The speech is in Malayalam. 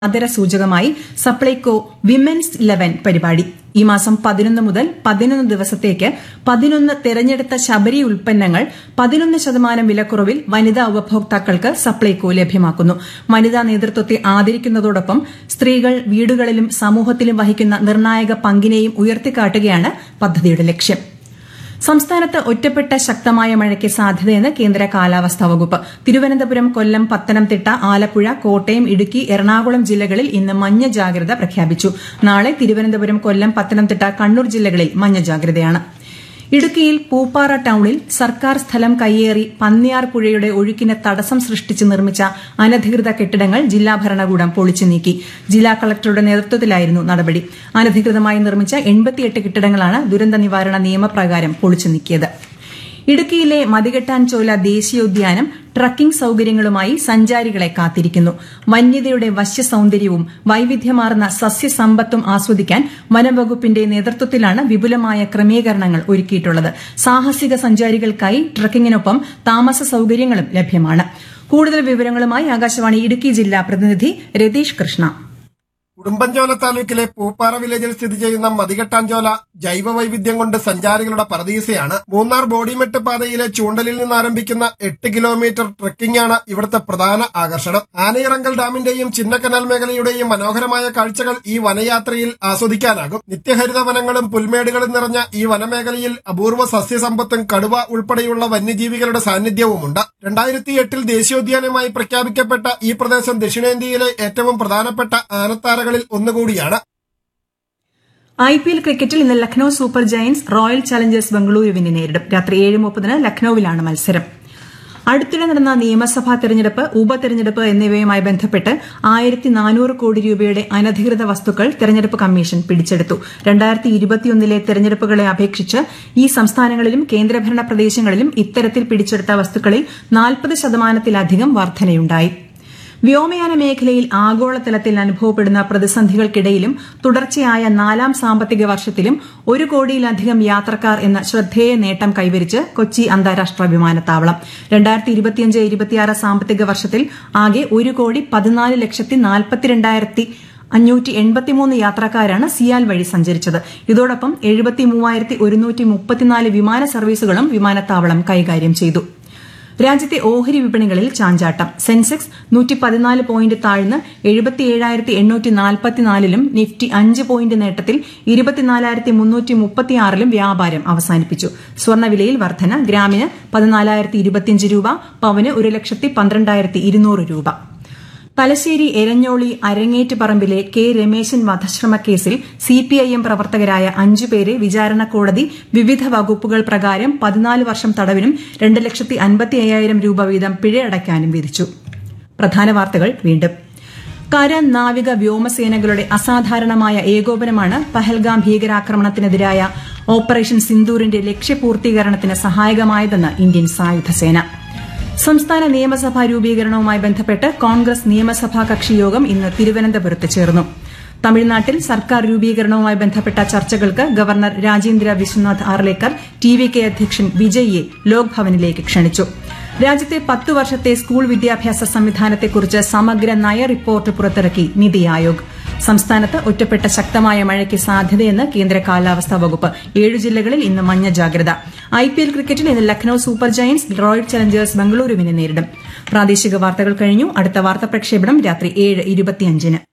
ആദരസൂചകമായി സപ്ലൈകോ വിമൻസ് ഇലവൻ പരിപാടി ഈ മാസം പതിനൊന്ന് മുതൽ പതിനൊന്ന് ദിവസത്തേക്ക് പതിനൊന്ന് തെരഞ്ഞെടുത്ത ശബരി ഉൽപ്പന്നങ്ങൾ പതിനൊന്ന് ശതമാനം വിലക്കുറവിൽ വനിതാ ഉപഭോക്താക്കൾക്ക് സപ്ലൈകോ ലഭ്യമാക്കുന്നു വനിതാ നേതൃത്വത്തെ ആദരിക്കുന്നതോടൊപ്പം സ്ത്രീകൾ വീടുകളിലും സമൂഹത്തിലും വഹിക്കുന്ന നിർണായക പങ്കിനെയും ഉയർത്തിക്കാട്ടുകയാണ് പദ്ധതിയുടെ ലക്ഷ്യം സംസ്ഥാനത്ത് ഒറ്റപ്പെട്ട ശക്തമായ മഴയ്ക്ക് സാധ്യതയെന്ന് കേന്ദ്ര കാലാവസ്ഥാ വകുപ്പ് തിരുവനന്തപുരം കൊല്ലം പത്തനംതിട്ട ആലപ്പുഴ കോട്ടയം ഇടുക്കി എറണാകുളം ജില്ലകളിൽ ഇന്ന് മഞ്ഞ ജാഗ്രത പ്രഖ്യാപിച്ചു നാളെ തിരുവനന്തപുരം കൊല്ലം പത്തനംതിട്ട കണ്ണൂർ ജില്ലകളിൽ മഞ്ഞ ജാഗ്രതയാണ് ഇടുക്കിയിൽ പൂപ്പാറ ടൌണിൽ സർക്കാർ സ്ഥലം കയ്യേറി പന്നിയാർ പുഴയുടെ ഒഴുക്കിന് തടസ്സം സൃഷ്ടിച്ച് നിർമ്മിച്ച അനധികൃത കെട്ടിടങ്ങൾ ജില്ലാ ഭരണകൂടം പൊളിച്ചു നീക്കി ജില്ലാ കളക്ടറുടെ നേതൃത്വത്തിലായിരുന്നു നടപടി അനധികൃതമായി നിർമ്മിച്ച എൺപത്തിയെട്ട് കെട്ടിടങ്ങളാണ് ദുരന്ത നിവാരണ നിയമപ്രകാരം പൊളിച്ചു നീക്കിയത് ഇടുക്കിയിലെ മതികെട്ടാൻചോല ദേശീയോദ്യാനം ട്രക്കിംഗ് സൌകര്യങ്ങളുമായി സഞ്ചാരികളെ കാത്തിരിക്കുന്നു വന്യതയുടെ വശ്യസൌന്ദര്യവും വൈവിധ്യമാർന്ന സസ്യസമ്പത്തും ആസ്വദിക്കാൻ വനംവകുപ്പിന്റെ നേതൃത്വത്തിലാണ് വിപുലമായ ക്രമീകരണങ്ങൾ ഒരുക്കിയിട്ടുള്ളത് സാഹസിക സഞ്ചാരികൾക്കായി ട്രക്കിങ്ങിനൊപ്പം താമസ സൌകര്യങ്ങളും ലഭ്യമാണ് കൂടുതൽ വിവരങ്ങളുമായി ആകാശവാണി ഇടുക്കി ജില്ലാ പ്രതിനിധി രതീഷ് കൃഷ്ണ ഉടുമ്പൻചോല താലൂക്കിലെ പൂപ്പാറ വില്ലേജിൽ സ്ഥിതി ചെയ്യുന്ന മതികെട്ടാഞ്ചോല ജൈവ വൈവിധ്യം കൊണ്ട് സഞ്ചാരികളുടെ പറദീസയാണ് മൂന്നാർ ബോഡിമെട്ട് പാതയിലെ ചൂണ്ടലിൽ നിന്ന് ആരംഭിക്കുന്ന എട്ട് കിലോമീറ്റർ ട്രെക്കിംഗ് ആണ് ഇവിടുത്തെ പ്രധാന ആകർഷണം ആനയിറങ്കൽ ഡാമിന്റെയും ചിന്നക്കനാൽ മേഖലയുടെയും മനോഹരമായ കാഴ്ചകൾ ഈ വനയാത്രയിൽ ആസ്വദിക്കാനാകും നിത്യഹരിത വനങ്ങളും പുൽമേടുകളും നിറഞ്ഞ ഈ വനമേഖലയിൽ അപൂർവ സസ്യസമ്പത്തും കടുവ ഉൾപ്പെടെയുള്ള വന്യജീവികളുടെ സാന്നിധ്യവുമുണ്ട് രണ്ടായിരത്തി എട്ടിൽ ദേശീയോദ്യാനമായി പ്രഖ്യാപിക്കപ്പെട്ട ഈ പ്രദേശം ദക്ഷിണേന്ത്യയിലെ ഏറ്റവും പ്രധാനപ്പെട്ട ആനത്താരകളിൽ ഒന്നുകൂടിയാണ് ഐ പി എൽ ക്രിക്കറ്റിൽ ഇന്ന് Lucknow super giants royal challengers ബംഗളൂരുവിനെ നേരിടും രാത്രി ഏഴ് മുപ്പതിന് ലക്നൌവിലാണ് മത്സരം അടുത്തിടെ നടന്ന നിയമസഭാ തെരഞ്ഞെടുപ്പ് ഉപതെരഞ്ഞെടുപ്പ് എന്നിവയുമായി ബന്ധപ്പെട്ട് ആയിരത്തി നാനൂറ് കോടി രൂപയുടെ അനധികൃത വസ്തുക്കൾ തെരഞ്ഞെടുപ്പ് കമ്മീഷൻ പിടിച്ചെടുത്തു രണ്ടായിരത്തി ഇരുപത്തിയൊന്നിലെ തെരഞ്ഞെടുപ്പുകളെ അപേക്ഷിച്ച് ഈ സംസ്ഥാനങ്ങളിലും കേന്ദ്രഭരണ പ്രദേശങ്ങളിലും ഇത്തരത്തിൽ പിടിച്ചെടുത്ത വസ്തുക്കളിൽ നാൽപ്പത് ശതമാനത്തിലധികം വർധനയുണ്ടായി വ്യോമയാന മേഖലയിൽ ആഗോളതലത്തിൽ അനുഭവപ്പെടുന്ന പ്രതിസന്ധികൾക്കിടയിലും തുടർച്ചയായ നാലാം സാമ്പത്തിക വർഷത്തിലും ഒരു കോടിയിലധികം യാത്രക്കാർ എന്ന ശ്രദ്ധേയ നേട്ടം കൈവരിച്ച് കൊച്ചി അന്താരാഷ്ട്ര വിമാനത്താവളം രണ്ടായിരത്തി ഇരുപത്തിയഞ്ച് ഇരുപത്തിയാറ് സാമ്പത്തിക വർഷത്തിൽ ആകെ ഒരു കോടി പതിനാല് ലക്ഷത്തി നാൽപ്പത്തിരണ്ടായിരത്തി അഞ്ഞൂറ്റി എൺപത്തിമൂന്ന് യാത്രക്കാരാണ് സിയാൽ വഴി സഞ്ചരിച്ചത് ഇതോടൊപ്പം എഴുപത്തി മൂവായിരത്തി ഒരുന്നൂറ്റി മുപ്പത്തിനാല് വിമാന സർവീസുകളും വിമാനത്താവളം കൈകാര്യം ചെയ്തു രാജ്യത്തെ ഓഹരി വിപണികളിൽ ചാഞ്ചാട്ടം സെൻസെക്സ് നൂറ്റി പതിനാല് പോയിന്റ് താഴ്ന്ന് എഴുപത്തിയേഴായിരത്തി എണ്ണൂറ്റി നാൽപ്പത്തിനാലിലും നിഫ്റ്റി അഞ്ച് പോയിന്റ് നേട്ടത്തിൽ ഇരുപത്തിനാലായിരത്തി മുന്നൂറ്റി മുപ്പത്തിയാറിലും വ്യാപാരം അവസാനിപ്പിച്ചു സ്വർണ്ണവിലയിൽ വർധന ഗ്രാമിന് പതിനാലായിരത്തി ഇരുപത്തിയഞ്ച് രൂപ പവന് ഒരു ലക്ഷത്തി പന്ത്രണ്ടായിരത്തി ഇരുന്നൂറ് രൂപ തലശ്ശേരി എരഞ്ഞോളി അരങ്ങേറ്റ് പറമ്പിലെ കെ രമേശൻ വധശ്രമ കേസിൽ സിപിഐഎം പ്രവർത്തകരായ അഞ്ചുപേരെ വിചാരണ കോടതി വിവിധ വകുപ്പുകൾ പ്രകാരം പതിനാല് വർഷം തടവിനും രണ്ട് ലക്ഷത്തി അൻപത്തി അയ്യായിരം രൂപ വീതം പിഴയടയ്ക്കാനും വിധിച്ചു പ്രധാന വാർത്തകൾ വീണ്ടും കര നാവിക വ്യോമസേനകളുടെ അസാധാരണമായ ഏകോപനമാണ് പഹൽഗാം ഭീകരാക്രമണത്തിനെതിരായ ഓപ്പറേഷൻ സിന്ദൂറിന്റെ ലക്ഷ്യപൂർത്തീകരണത്തിന് സഹായകമായതെന്ന് ഇന്ത്യൻ സായുധസേന സംസ്ഥാന നിയമസഭാ രൂപീകരണവുമായി ബന്ധപ്പെട്ട് കോൺഗ്രസ് നിയമസഭാ കക്ഷിയോഗം ഇന്ന് തിരുവനന്തപുരത്ത് ചേർന്നു തമിഴ്നാട്ടിൽ സർക്കാർ രൂപീകരണവുമായി ബന്ധപ്പെട്ട ചർച്ചകൾക്ക് governor Rajendra Vishwanath Arlekar T V K അധ്യക്ഷൻ വിജയിയെ ലോക്ഭവനിലേക്ക് ക്ഷണിച്ചു രാജ്യത്തെ പത്തു വർഷത്തെ സ്കൂൾ വിദ്യാഭ്യാസ സംവിധാനത്തെക്കുറിച്ച് സമഗ്ര നയ റിപ്പോർട്ട് പുറത്തിറക്കി നിതി ആയോഗ് സംസ്ഥാനത്ത് ഒറ്റപ്പെട്ട ശക്തമായ മഴയ്ക്ക് സാധ്യതയെന്ന് കേന്ദ്ര കാലാവസ്ഥാ വകുപ്പ് ഏഴു ജില്ലകളിൽ ഇന്ന് മഞ്ഞ ജാഗ്രത ഐ പി എൽ ക്രിക്കറ്റിൽ ഇന്ന് Lucknow super giants royal challengers ബംഗളൂരുവിനെ നേരിടും പ്രാദേശിക വാർത്തകൾ കഴിഞ്ഞു അടുത്ത വാർത്താ പ്രക്ഷേപണം രാത്രി ഏഴ് ഇരുപത്തിയഞ്ചിന്